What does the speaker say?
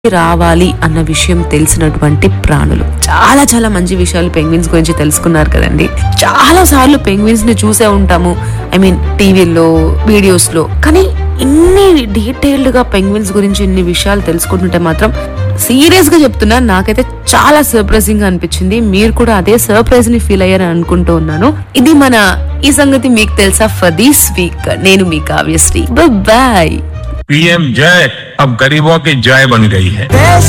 రావాలి అన్న విషయం తెలిసినటువంటి ప్రాణులు చాలా చాలా మంచి విషయాలు పెంగ్విన్స్ గురించి తెలుసుకున్నారు కదండి చాలా సార్లు పెంగ్విన్స్ ని చూసే ఉంటాము ఐ మీన్ టీవీలో వీడియోస్ లో కానీ ఇన్ని డీటెయిల్డ్ గా పెంగ్విన్స్ గురించి ఇన్ని విషయాలు తెలుసుకుంటుంటే మాత్రం సీరియస్ గా చెప్తున్నా నాకైతే చాలా సర్ప్రైజింగ్ గా అనిపించింది మీరు కూడా అదే సర్ప్రైజ్ ని ఫీల్ అయ్యారని అనుకుంటూ ఉన్నాను ఇది మన ఈ సంగతి మీకు తెలుసా ఫర్ దిస్ వీక్ నేను మీ కావ్యశ్రీ బాయ్ पीएम जय अब गरीबों की जय बन गई है देश